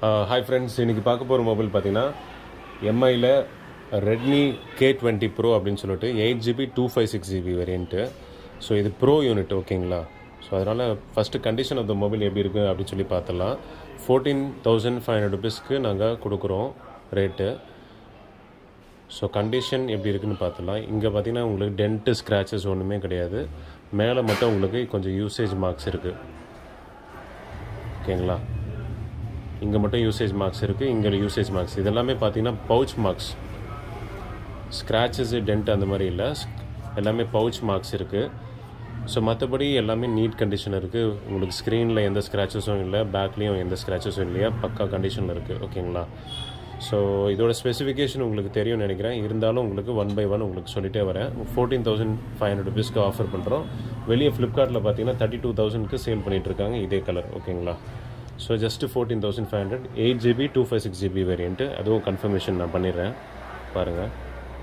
hi friends இன்றைக்கி பார்க்க போகிற மொபைல் பார்த்தீங்கன்னா எம்ஐயில் ரெட்மி கே டுவெண்ட்டி ப்ரோ அப்படின்னு சொல்லிட்டு eight GB two five six GB variant so இது ப்ரோ யூனிட் ஓகேங்களா ஸோ அதனால் first condition of the mobile எப்படி இருக்குது அப்படின்னு சொல்லி பார்த்துடலாம் ஃபோர்டீன் தௌசண்ட் ஃபைவ் ஹண்ட்ரட் ருபீஸ்க்கு நாங்கள் கொடுக்குறோம் ரேட்டு ஸோ கண்டிஷன் எப்படி இருக்குன்னு பார்த்துலாம் இங்கே பார்த்தீங்கன்னா உங்களுக்கு டென்ட்டு ஸ்க்ராச்சஸ் ஒன்றுமே கிடையாது மேலே மட்டும் உங்களுக்கு கொஞ்சம் யூசேஜ் மார்க்ஸ் இருக்குது ஓகேங்களா இங்கே மட்டும் யூசேஜ் மார்க்ஸ் இருக்குது இங்கே யூசேஜ் மார்க்ஸ் இதெல்லாமே பார்த்தீங்கன்னா பவுச் மார்க்ஸ் ஸ்க்ராச்சஸ் டென்ட் அந்த மாதிரி இல்லை எல்லாமே பவுச் மார்க்ஸ் இருக்குது ஸோ மற்றபடி எல்லாமே நீட் கண்டிஷன் இருக்குது உங்களுக்கு ஸ்க்ரீனில் எந்த ஸ்க்ராச்சஸும் இல்லை பேக்லேயும் எந்த ஸ்க்ராச்சஸும் இல்லையா பக்கா கண்டிஷனில் இருக்குது ஓகேங்களா ஸோ இதோட ஸ்பெசிஃபிகேஷன் உங்களுக்கு தெரியும்னு நினைக்கிறேன் இருந்தாலும் உங்களுக்கு ஒன் பை ஒன் உங்களுக்கு சொல்லிட்டே வரேன் ஃபோர்டீன் தௌசண்ட் ஃபைவ் ஹண்ட்ரட் ருபீஸ்க்கு ஆஃபர் பண்ணுறோம் வெளியே ஃப்ளிப்கார்ட்டில் பார்த்தீங்கன்னா தேர்ட்டி டூ தௌசண்ட்க்கு சேல் பண்ணிகிட்டு இருக்காங்க இதே கலர் ஓகேங்களா so just fourteen thousand five hundred eight GB two five six GB variant அதுவும் கன்ஃபர்மேஷன் நான் பண்ணிடுறேன் பாருங்கள்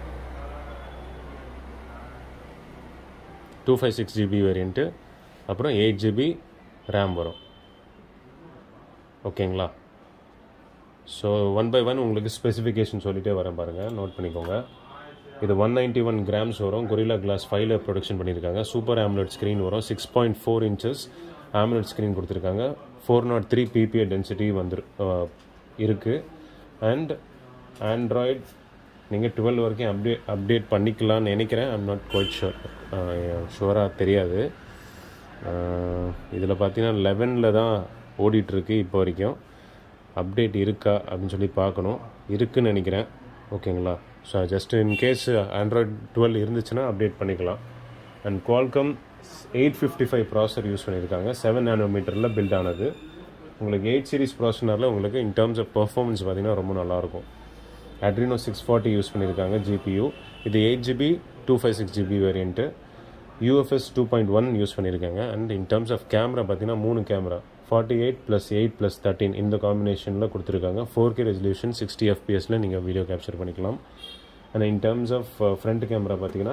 two five six GB variant அப்புறம் எயிட் ஜிபி ரேம் வரும் ஓகேங்களா ஸோ ஒன் பை ஒன் உங்களுக்கு ஸ்பெசிஃபிகேஷன் சொல்லிகிட்டே வரேன் பாருங்கள் நோட் பண்ணிக்கோங்க இது ஒன் நைன்ட்டி ஒன் கிராம்ஸ் வரும் கொரிலா கிளாஸ் ஃபைவ்ல ப்ரொடக்ஷன் பண்ணியிருக்காங்க சூப்பர் ஆம்லெட் ஸ்க்ரீன் வரும் six point four inches AMOLED screen கொடுத்துருக்காங்க four naught three BBA density வந்து இருக்குது அண்ட் ஆண்ட்ராய்ட் நீங்கள் டுவெல் வரைக்கும் அப்டேட் அப்டேட் பண்ணிக்கலாம்னு நினைக்கிறேன் ஐம் நாட் குவைட் ஷுர் ஷுவராக தெரியாது இதில் பார்த்தீங்கன்னா லெவனில் தான் ஓடிட்டுருக்கு இப்போ வரைக்கும் அப்டேட் இருக்கா அப்படின்னு சொல்லி பார்க்கணும் இருக்குன்னு நினைக்கிறேன் ஓகேங்களா so just in case Android twelve இருந்துச்சுன்னா அப்டேட் பண்ணிக்கலாம் and Qualcomm eight fifty five processor use பண்ணியிருக்காங்க செவன் நானோமீட்டரில் பில்ட் ஆனது உங்களுக்கு எயிட் சீரிஸ் ப்ராசனரில் உங்களுக்கு இன் டேர்ம்ஸ் ஆஃப் பர்ஃபார்மன்ஸ் பார்த்தீங்கன்னா ரொம்ப நல்லாயிருக்கும் அட்ரினோ சிக்ஸ் ஃபார்ட்டி யூஸ் பண்ணியிருக்காங்க ஜிபியூ இது eight GB two five six GB variant UFS two point one use பண்ணியிருக்காங்க and in terms of camera பார்த்தீங்கன்னா மூணு camera forty eight plus eight plus thirteen இந்த காம்பினேஷனில் கொடுத்துருக்காங்க ஃபோர் கே ரெசல்யூஷன் சிக்ஸ்டி எஃபிஎஸில் நீங்கள் வீடியோ கேப்சர் பண்ணிக்கலாம் and in terms of front camera பார்த்தீங்கன்னா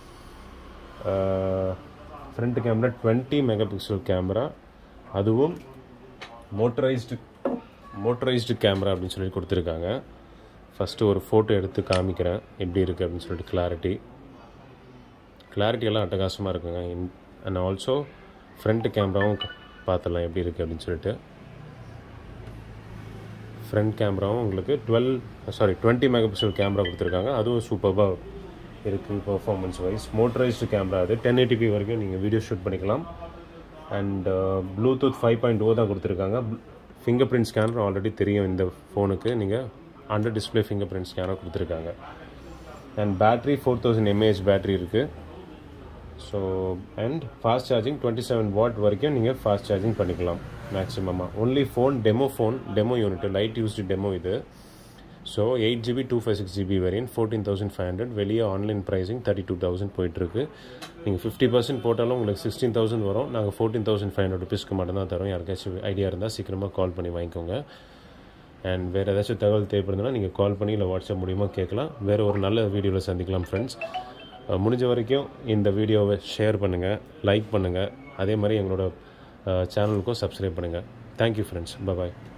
front camera twenty mega pixel camera அதுவும் மோட்டரைஸ்டு மோட்டரைஸ்டு கேமரா அப்படின்னு சொல்லி கொடுத்துருக்காங்க ஃபஸ்ட்டு ஒரு ஃபோட்டோ எடுத்து காமிக்கிறேன் எப்படி இருக்குது அப்படின்னு சொல்லிட்டு கிளாரிட்டி கிளாரிட்டி எல்லாம் அட்டகாசமாக இருக்குங்க அண்ட் ஆல்சோ ஃப்ரண்ட் கேமராவும் பார்த்துடலாம் எப்படி இருக்குது அப்படின்னு சொல்லிட்டு ஃப்ரண்ட் கேமராவும் உங்களுக்கு twelve sorry twenty mega pixel camera கொடுத்துருக்காங்க அதுவும் சூப்பராக இருக்குது பர்ஃபார்மன்ஸ் வைஸ் மோட்டரைஸ்டு கேமரா அது டென் எயிட்டிபி வரைக்கும் நீங்கள் வீடியோ ஷூட் பண்ணிக்கலாம் and Bluetooth five point O தான் கொடுத்துருக்காங்க ஃபிங்கர் பிரிண்ட் ஸ்கேனர் ஆல்ரெடி தெரியும் இந்த ஃபோனுக்கு நீங்கள் under display fingerprint scanner கொடுத்துருக்காங்க and battery four thousand mAh battery இருக்குது so and fast charging twenty seven watt வரைக்கும் நீங்கள் ஃபாஸ்ட் சார்ஜிங் பண்ணிக்கலாம் மேக்ஸிமமாக only phone demo phone demo unit light used demo இது so eight GB two five six GB variant fourteen thousand five hundred வெளியே online pricing thirty two thousand போயிட்டுருக்கு நீங்கள் fifty percent போட்டாலும் உங்களுக்கு சிக்ஸ்டீன் தௌசண்ட் வரும் நாங்கள் ஃபோர்டீன் தௌசண்ட் ஃபைவ் ஹண்ட்ரட் ருபீஸ்க்கு மட்டும் தான் தரோம் யாருக்காச்சும் ஐடியா இருந்தால் சீக்கிரமாக கால் பண்ணி வாங்கிக்கோங்க அண்ட் வேறு ஏதாச்சும் தகவல் தேவைப்படுதுன்னா நீங்கள் கால் பண்ணி இல்லை வாட்ஸ்அப் மூலியமாக கேட்கலாம் வேறு ஒரு நல்ல வீடியோவில் சந்திக்கலாம் ஃப்ரெண்ட்ஸ் முடிஞ்ச வரைக்கும் இந்த வீடியோவை ஷேர் பண்ணுங்கள் லைக் பண்ணுங்கள் அதே மாதிரி எங்களோட சேனலுக்கும் சப்ஸ்கிரைப் பண்ணுங்கள் தேங்க்யூ ஃப்ரெண்ட்ஸ் பாய்